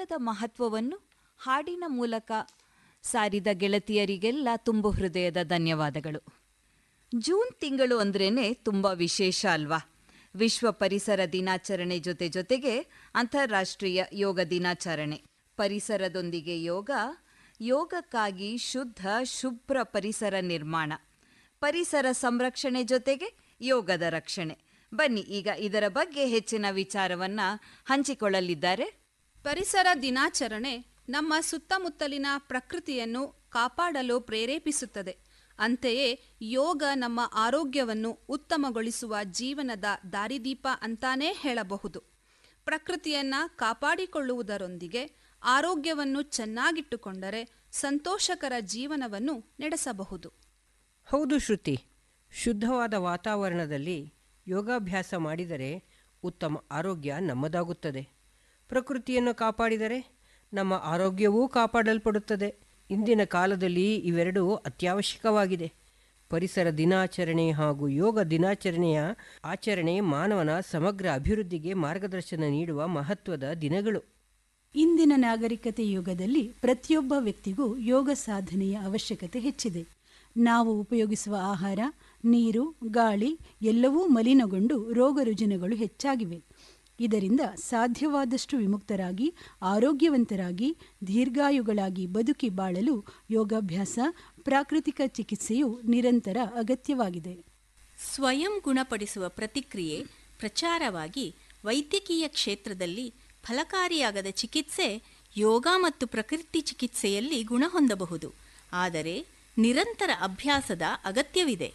ಯೋಗದ ಮಹತ್ವವನ್ನು ಹಾಡಿನ ಮೂಲಕ ಸಾರಿದ ಗೆಳತಿಯರಿಗೆಲ್ಲ ತುಂಬು ಹೃದಯದ ಧನ್ಯವಾದಗಳು ಜೂನ್ ತಿಂಗಳು ಅಂದ್ರೇನೆ ತುಂಬ ವಿಶೇಷ ಅಲ್ವಾ ವಿಶ್ವ ಪರಿಸರ ದಿನಾಚರಣೆ ಜೊತೆ ಜೊತೆಗೆ ಅಂತಾರಾಷ್ಟ್ರೀಯ ಯೋಗ ದಿನಾಚರಣೆ ಪರಿಸರದೊಂದಿಗೆ ಯೋಗ ಯೋಗಕ್ಕಾಗಿ ಶುದ್ಧ ಶುಭ್ರ ಪರಿಸರ ನಿರ್ಮಾಣ ಪರಿಸರ ಸಂರಕ್ಷಣೆ ಜೊತೆಗೆ ಯೋಗದ ರಕ್ಷಣೆ ಬನ್ನಿ ಈಗ ಇದರ ಬಗ್ಗೆ ಹೆಚ್ಚಿನ ವಿಚಾರವನ್ನ ಹಂಚಿಕೊಳ್ಳಲಿದ್ದಾರೆ ಪರಿಸರ ದಿನಾಚರಣೆ ನಮ್ಮ ಸುತ್ತಮುತ್ತಲಿನ ಪ್ರಕೃತಿಯನ್ನು ಕಾಪಾಡಲು ಪ್ರೇರೇಪಿಸುತ್ತದೆ ಅಂತೆಯೇ ಯೋಗ ನಮ್ಮ ಆರೋಗ್ಯವನ್ನು ಉತ್ತಮಗೊಳಿಸುವ ಜೀವನದ ದಾರಿದೀಪ ಅಂತಾನೇ ಹೇಳಬಹುದು ಪ್ರಕೃತಿಯನ್ನ ಕಾಪಾಡಿಕೊಳ್ಳುವುದರೊಂದಿಗೆ ಆರೋಗ್ಯವನ್ನು ಚೆನ್ನಾಗಿಟ್ಟುಕೊಂಡರೆ ಸಂತೋಷಕರ ಜೀವನವನ್ನು ನಡೆಸಬಹುದು ಹೌದು ಶ್ರುತಿ ಶುದ್ಧವಾದ ವಾತಾವರಣದಲ್ಲಿ ಯೋಗಾಭ್ಯಾಸ ಮಾಡಿದರೆ ಉತ್ತಮ ಆರೋಗ್ಯ ನಮ್ಮದಾಗುತ್ತದೆ ಪ್ರಕೃತಿಯನ್ನು ಕಾಪಾಡಿದರೆ ನಮ್ಮ ಆರೋಗ್ಯವೂ ಕಾಪಾಡಲ್ಪಡುತ್ತದೆ ಇಂದಿನ ಕಾಲದಲ್ಲಿ ಇವೆರಡೂ ಅತ್ಯವಶ್ಯಕವಾಗಿದೆ ಪರಿಸರ ದಿನಾಚರಣೆ ಹಾಗೂ ಯೋಗ ದಿನಾಚರಣೆಯ ಆಚರಣೆ ಮಾನವನ ಸಮಗ್ರ ಅಭಿವೃದ್ಧಿಗೆ ಮಾರ್ಗದರ್ಶನ ನೀಡುವ ಮಹತ್ವದ ದಿನಗಳು ಇಂದಿನ ನಾಗರಿಕತೆ ಯುಗದಲ್ಲಿ ಪ್ರತಿಯೊಬ್ಬ ವ್ಯಕ್ತಿಗೂ ಯೋಗ ಸಾಧನೆಯ ಅವಶ್ಯಕತೆ ಹೆಚ್ಚಿದೆ ನಾವು ಉಪಯೋಗಿಸುವ ಆಹಾರ ನೀರು ಗಾಳಿ ಎಲ್ಲವೂ ಮಲಿನಗೊಂಡು ರೋಗ ರುಜಿನಗಳು ಹೆಚ್ಚಾಗಿವೆ ಇದರಿಂದ ಸಾಧ್ಯವಾದಷ್ಟು ವಿಮುಕ್ತರಾಗಿ ಆರೋಗ್ಯವಂತರಾಗಿ ದೀರ್ಘಾಯುಗಳಾಗಿ ಬದುಕಿ ಬಾಳಲು ಯೋಗಾಭ್ಯಾಸ ಪ್ರಾಕೃತಿಕ ಚಿಕಿತ್ಸೆಯು ನಿರಂತರ ಅಗತ್ಯವಾಗಿದೆ ಸ್ವಯಂ ಗುಣಪಡಿಸುವ ಪ್ರತಿಕ್ರಿಯೆ ಪ್ರಚಾರವಾಗಿ ವೈದ್ಯಕೀಯ ಕ್ಷೇತ್ರದಲ್ಲಿ ಫಲಕಾರಿಯಾಗದ ಚಿಕಿತ್ಸೆ ಯೋಗ ಮತ್ತು ಪ್ರಕೃತಿ ಚಿಕಿತ್ಸೆಯಲ್ಲಿ ಗುಣ ಹೊಂದಬಹುದು ಆದರೆ ನಿರಂತರ ಅಭ್ಯಾಸದ ಅಗತ್ಯವಿದೆ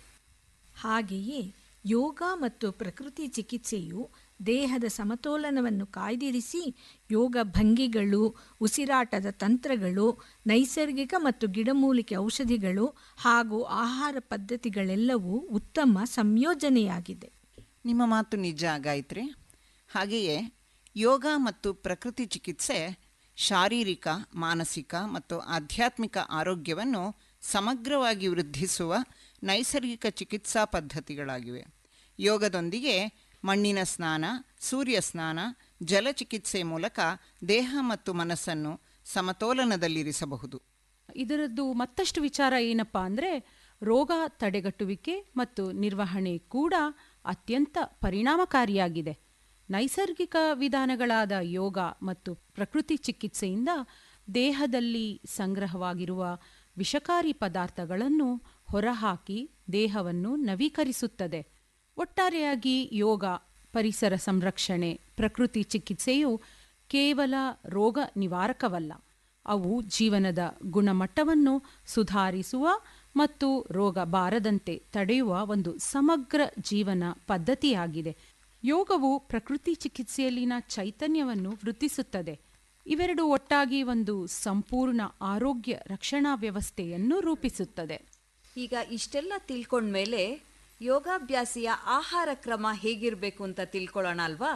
ಹಾಗೆಯೇ ಯೋಗ ಮತ್ತು ಪ್ರಕೃತಿ ಚಿಕಿತ್ಸೆಯು ದೇಹದ ಸಮತೋಲನವನ್ನು ಕಾಯ್ದಿರಿಸಿ ಯೋಗ ಭಂಗಿಗಳು ಉಸಿರಾಟದ ತಂತ್ರಗಳು ನೈಸರ್ಗಿಕ ಮತ್ತು ಗಿಡಮೂಲಿಕೆ ಔಷಧಿಗಳು ಹಾಗೂ ಆಹಾರ ಪದ್ಧತಿಗಳೆಲ್ಲವೂ ಉತ್ತಮ ಸಂಯೋಜನೆಯಾಗಿದೆ ನಿಮ್ಮ ಮಾತು ನಿಜ ಗಾಯತ್ರಿ ಹಾಗೆಯೇ ಯೋಗ ಮತ್ತು ಪ್ರಕೃತಿ ಚಿಕಿತ್ಸೆ ಶಾರೀರಿಕ ಮಾನಸಿಕ ಮತ್ತು ಆಧ್ಯಾತ್ಮಿಕ ಆರೋಗ್ಯವನ್ನು ಸಮಗ್ರವಾಗಿ ವೃದ್ಧಿಸುವ ನೈಸರ್ಗಿಕ ಚಿಕಿತ್ಸಾ ಪದ್ಧತಿಗಳಾಗಿವೆ ಯೋಗದೊಂದಿಗೆ ಮಣ್ಣಿನ ಸ್ನಾನ ಸೂರ್ಯ ಸ್ನಾನ ಜಲಚಿಕಿತ್ಸೆ ಮೂಲಕ ದೇಹ ಮತ್ತು ಮನಸ್ಸನ್ನು ಸಮತೋಲನದಲ್ಲಿರಿಸಬಹುದು ಇದರದ್ದು ಮತ್ತಷ್ಟು ವಿಚಾರ ಏನಪ್ಪ ಅಂದರೆ ರೋಗ ತಡೆಗಟ್ಟುವಿಕೆ ಮತ್ತು ನಿರ್ವಹಣೆ ಕೂಡ ಅತ್ಯಂತ ಪರಿಣಾಮಕಾರಿಯಾಗಿದೆ ನೈಸರ್ಗಿಕ ವಿಧಾನಗಳಾದ ಯೋಗ ಮತ್ತು ಪ್ರಕೃತಿ ಚಿಕಿತ್ಸೆಯಿಂದ ದೇಹದಲ್ಲಿ ಸಂಗ್ರಹವಾಗಿರುವ ವಿಷಕಾರಿ ಪದಾರ್ಥಗಳನ್ನು ಹೊರಹಾಕಿ ದೇಹವನ್ನು ನವೀಕರಿಸುತ್ತದೆ ಒಟ್ಟಾರೆಯಾಗಿ ಯೋಗ ಪರಿಸರ ಸಂರಕ್ಷಣೆ ಪ್ರಕೃತಿ ಚಿಕಿತ್ಸೆಯು ಕೇವಲ ರೋಗ ನಿವಾರಕವಲ್ಲ ಅವು ಜೀವನದ ಗುಣಮಟ್ಟವನ್ನು ಸುಧಾರಿಸುವ ಮತ್ತು ರೋಗ ಬಾರದಂತೆ ತಡೆಯುವ ಒಂದು ಸಮಗ್ರ ಜೀವನ ಪದ್ಧತಿಯಾಗಿದೆ ಯೋಗವು ಪ್ರಕೃತಿ ಚಿಕಿತ್ಸೆಯಲ್ಲಿನ ಚೈತನ್ಯವನ್ನು ವೃದ್ಧಿಸುತ್ತದೆ ಇವೆರಡು ಒಟ್ಟಾಗಿ ಒಂದು ಸಂಪೂರ್ಣ ಆರೋಗ್ಯ ರಕ್ಷಣಾ ವ್ಯವಸ್ಥೆಯನ್ನು ರೂಪಿಸುತ್ತದೆ ಈಗ ಇಷ್ಟೆಲ್ಲ ತಿಳ್ಕೊಂಡ್ಮೇಲೆ ಯೋಗಾಭ್ಯಾಸಿಯ ಆಹಾರ ಕ್ರಮ ಹೇಗಿರಬೇಕು ಅಂತ ತಿಳ್ಕೊಳ್ಳೋಣ ಅಲ್ವಾ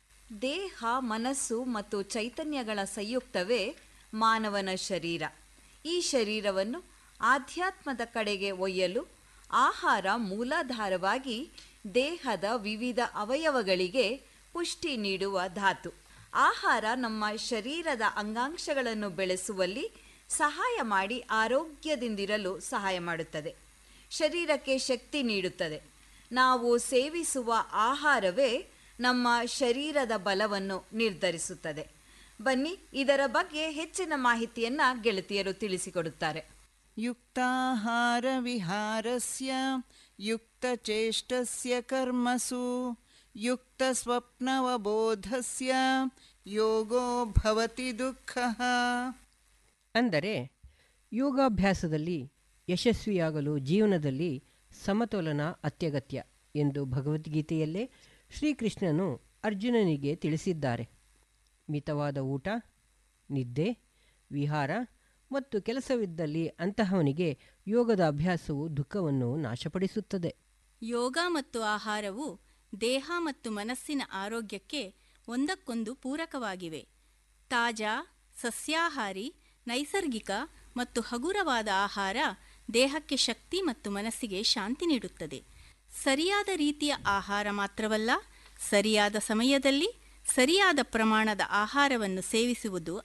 ದೇಹ ಮನಸ್ಸು ಮತ್ತು ಚೈತನ್ಯಗಳ ಸಂಯುಕ್ತವೇ ಮಾನವನ ಶರೀರ ಈ ಶರೀರವನ್ನು ಆಧ್ಯಾತ್ಮದ ಕಡೆಗೆ ಒಯ್ಯಲು ಆಹಾರ ಮೂಲಾಧಾರವಾಗಿ ದೇಹದ ವಿವಿಧ ಅವಯವಗಳಿಗೆ ಪುಷ್ಟಿ ನೀಡುವ ಧಾತು ಆಹಾರ ನಮ್ಮ ಶರೀರದ ಅಂಗಾಂಶಗಳನ್ನು ಬೆಳೆಸುವಲ್ಲಿ ಸಹಾಯ ಮಾಡಿ ಆರೋಗ್ಯದಿಂದಿರಲು ಸಹಾಯ ಮಾಡುತ್ತದೆ ಶರೀರಕ್ಕೆ ಶಕ್ತಿ ನೀಡುತ್ತದೆ ನಾವು ಸೇವಿಸುವ ಆಹಾರವೇ ನಮ್ಮ ಶರೀರದ ಬಲವನ್ನು ನಿರ್ಧರಿಸುತ್ತದೆ ಬನ್ನಿ ಇದರ ಬಗ್ಗೆ ಹೆಚ್ಚಿನ ಮಾಹಿತಿಯನ್ನ ಗೆಳತಿಯರು ತಿಳಿಸಿಕೊಡುತ್ತಾರೆ ಯುಕ್ತಾಹಾರ ವಿಹಾರಸ್ಯ ಯುಕ್ತಚೇಷ್ಟಸ್ಯ ಕರ್ಮಸು ಯುಕ್ತ ಸ್ವಪ್ನವಬೋಧಸ್ಯ ಯೋಗೋ ಭವತಿ ದುಃಖ ಅಂದರೆ ಯೋಗಾಭ್ಯಾಸದಲ್ಲಿ ಯಶಸ್ವಿಯಾಗಲು ಜೀವನದಲ್ಲಿ ಸಮತೋಲನ ಅತ್ಯಗತ್ಯ ಎಂದು ಭಗವದ್ಗೀತೆಯಲ್ಲೇ ಶ್ರೀಕೃಷ್ಣನು ಅರ್ಜುನನಿಗೆ ತಿಳಿಸಿದ್ದಾರೆ ಮಿತವಾದ ಊಟ ನಿದ್ದೆ ವಿಹಾರ ಮತ್ತು ಕೆಲಸವಿದ್ದಲ್ಲಿ ಅಂತಹವನಿಗೆ ಯೋಗದ ಅಭ್ಯಾಸವು ದುಃಖವನ್ನು ನಾಶಪಡಿಸುತ್ತದೆ ಯೋಗ ಮತ್ತು ಆಹಾರವು ದೇಹ ಮತ್ತು ಮನಸ್ಸಿನ ಆರೋಗ್ಯಕ್ಕೆ ಒಂದಕ್ಕೊಂದು ಪೂರಕವಾಗಿವೆ ತಾಜಾ ಸಸ್ಯಾಹಾರಿ ನೈಸರ್ಗಿಕ ಮತ್ತು ಹಗುರವಾದ ಆಹಾರ ದೇಹಕ್ಕೆ ಶಕ್ತಿ ಮತ್ತು ಮನಸ್ಸಿಗೆ ಶಾಂತಿ ನೀಡುತ್ತದೆ ಸರಿಯಾದ ರೀತಿಯ ಆಹಾರ ಮಾತ್ರವಲ್ಲ ಸರಿಯಾದ ಸಮಯದಲ್ಲಿ ಸರಿಯಾದ ಪ್ರಮಾಣದ ಆಹಾರವನ್ನು ಸೇವಿಸುವುದು